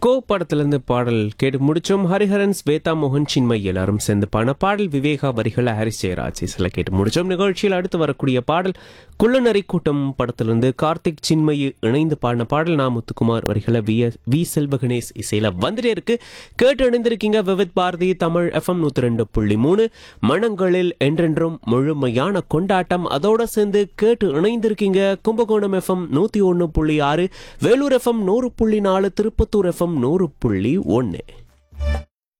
கோ படத்திலிருந்து பாடல் கேட்டு முடிச்சோம் ஹரிஹரன் ஸ்வேதா மோகன் சின்மை எல்லாரும் சேர்ந்து பாடின பாடல் விவேகா வரிகளை ஹரிஸ் ஜெயராஜ் இசையில் கேட்டு முடிச்சோம் நிகழ்ச்சியில் அடுத்து வரக்கூடிய பாடல் குள்ளநரி கூட்டம் படத்திலிருந்து கார்த்திக் சின்மயி இணைந்து பாடின பாடல் நா முத்துக்குமார் வரிகளை வி எஸ்- வி செல்வகணேஷ் இசையில் வந்துட்டே இருக்கு கேட்டு இணைந்திருக்கீங்க விவித் பாரதி தமிழ் எஃப்எம் நூற்றி ரெண்டு புள்ளி மூணு மனங்களில் என்றென்றும் முழுமையான கொண்டாட்டம் அதோட சேர்ந்து கேட்டு இணைந்திருக்கீங்க கும்பகோணம் எஃப்எம் நூற்றி ஒன்று புள்ளி ஆறு வேலூர் எஃப்எம் நூறு புள்ளி நாலு திருப்பத்தூர் எஃப்எம் நூறு புள்ளி ஒன்று